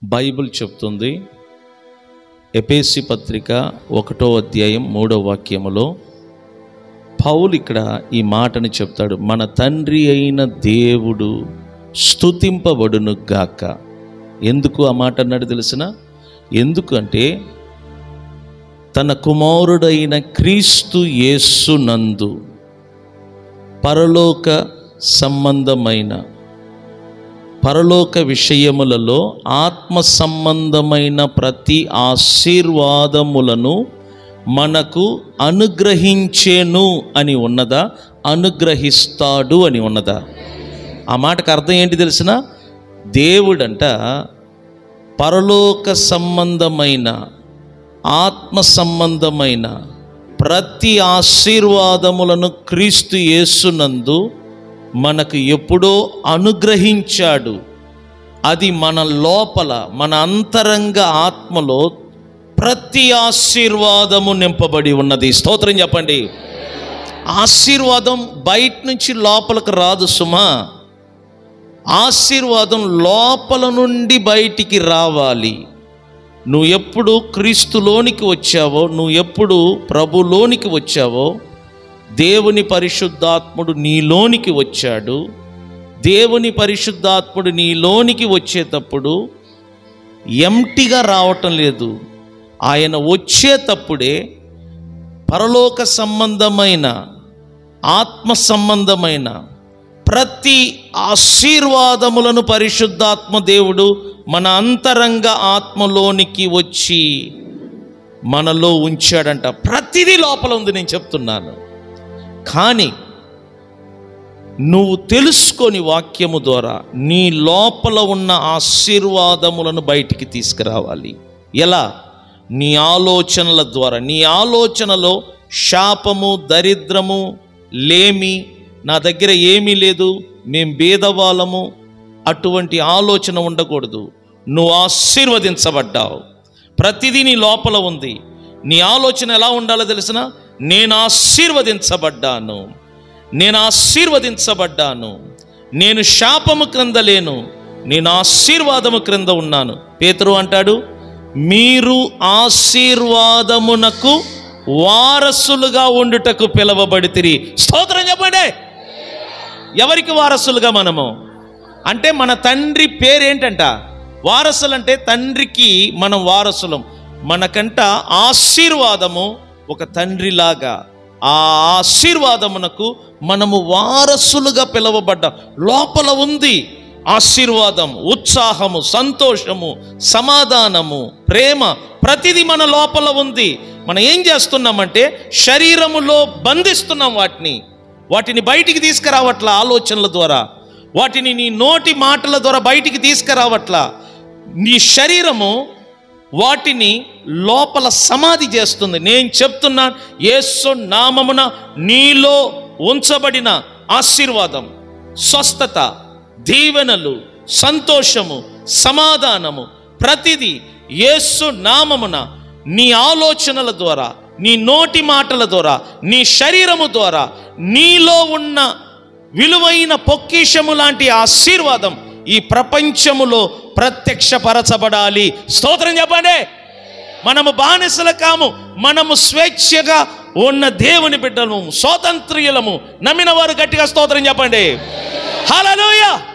Bible చెప్తుంది ఎపేసి పత్రిక ఒకటో అధ్యాయం మూడో వాక్యములో పౌలు ఇక్కడ ఈ మాటని చెప్తాడు మన తండ్రి అయిన దేవుడు స్తుతింపబడును గాక ఎందుకు ఆ మాట అన్నాడు తెలిసిన ఎందుకంటే తన కుమారుడైన క్రీస్తు యేసునందు పరలోక సంబంధమైన పరలోక విషయములలో ఆత్మ సంబంధమైన ప్రతి ఆశీర్వాదములను మనకు అనుగ్రహించేను అని ఉన్నదా అనుగ్రహిస్తాడు అని ఉన్నదా ఆ మాటకు అర్థం ఏంటి తెలిసిన దేవుడంట పరలోక సంబంధమైన ఆత్మ సంబంధమైన ప్రతి ఆశీర్వాదములను క్రీస్తు యేసునందు మనకు ఎప్పుడో అనుగ్రహించాడు అది మన లోపల మన అంతరంగ ఆత్మలో ప్రతి ఆశీర్వాదము నింపబడి ఉన్నది స్తోత్రం చెప్పండి ఆశీర్వాదం బయట నుంచి లోపలికి రాదు సుమా ఆశీర్వాదం లోపల నుండి బయటికి రావాలి నువ్వు ఎప్పుడు క్రీస్తులోనికి వచ్చావో నువ్వు ఎప్పుడు ప్రభులోనికి వచ్చావో దేవుని పరిశుద్ధాత్ముడు నీలోనికి వచ్చాడు దేవుని పరిశుద్ధాత్ముడు నీలోనికి వచ్చేటప్పుడు ఎంటిగా రావటం లేదు ఆయన వచ్చేటప్పుడే పరలోక సంబంధమైన ఆత్మ సంబంధమైన ప్రతి ఆశీర్వాదములను పరిశుద్ధాత్మ దేవుడు మన అంతరంగ ఆత్మలోనికి వచ్చి మనలో ఉంచాడంట ప్రతిదీ లోపల ఉంది నేను చెప్తున్నాను కానీ నువ్వు తెలుసుకొని వాక్యము ద్వారా నీ లోపల ఉన్న ఆశీర్వాదములను బయటికి తీసుకురావాలి ఎలా నీ ఆలోచనల ద్వారా నీ ఆలోచనలో శాపము దరిద్రము లేమి నా దగ్గర ఏమీ లేదు మేం భేదవాళ్ళము అటువంటి ఆలోచన ఉండకూడదు నువ్వు ఆశీర్వదించబడ్డావు ప్రతిదీ నీ లోపల ఉంది నీ ఆలోచన ఎలా ఉండాలో తెలిసిన నేను ఆశీర్వదించబడ్డాను నేను ఆశీర్వదించబడ్డాను నేను శాపము క్రింద లేను నేను ఆశీర్వాదము క్రింద ఉన్నాను పేతురు అంటాడు మీరు ఆశీర్వాదమునకు వారసులుగా ఉండుటకు పిలవబడితిరి స్తోత్రం చెప్పండి ఎవరికి వారసులుగా మనము అంటే మన తండ్రి పేరేంటంట వారసులంటే తండ్రికి మనం వారసులం మనకంట ఆశీర్వాదము ఒక తండ్రిలాగా ఆ ఆశీర్వాదమునకు మనము వారసులుగా పిలువబడ్డాం లోపల ఉంది ఆశీర్వాదం ఉత్సాహము సంతోషము సమాధానము ప్రేమ ప్రతిదీ మన లోపల ఉంది మనం ఏం చేస్తున్నామంటే శరీరములో బంధిస్తున్నాం వాటిని వాటిని బయటికి తీసుకురావట్ల ఆలోచనల ద్వారా వాటిని నీ నోటి మాటల ద్వారా బయటికి తీసుకురావట్ల నీ శరీరము వాటిని లోపల సమాధి చేస్తుంది నేను చెప్తున్నాను యేసు నామమున నీలో ఉంచబడిన ఆశీర్వాదం స్వస్థత దీవెనలు సంతోషము సమాధానము ప్రతిదీ యేసు నామమున నీ ఆలోచనల ద్వారా నీ నోటి మాటల ద్వారా నీ శరీరము ద్వారా నీలో ఉన్న విలువైన పొక్కిషము లాంటి ఆశీర్వాదం ఈ ప్రపంచములో ప్రత్యక్షపరచబడాలి స్తోత్రం చెప్పండి మనము బానిసల కాము మనము స్వేచ్ఛగా ఉన్న దేవుని బిడ్డలము స్వాతంత్ర్యులము నమ్మిన వారు గట్టిగా స్తోత్రం చెప్పండి హల్లెలూయా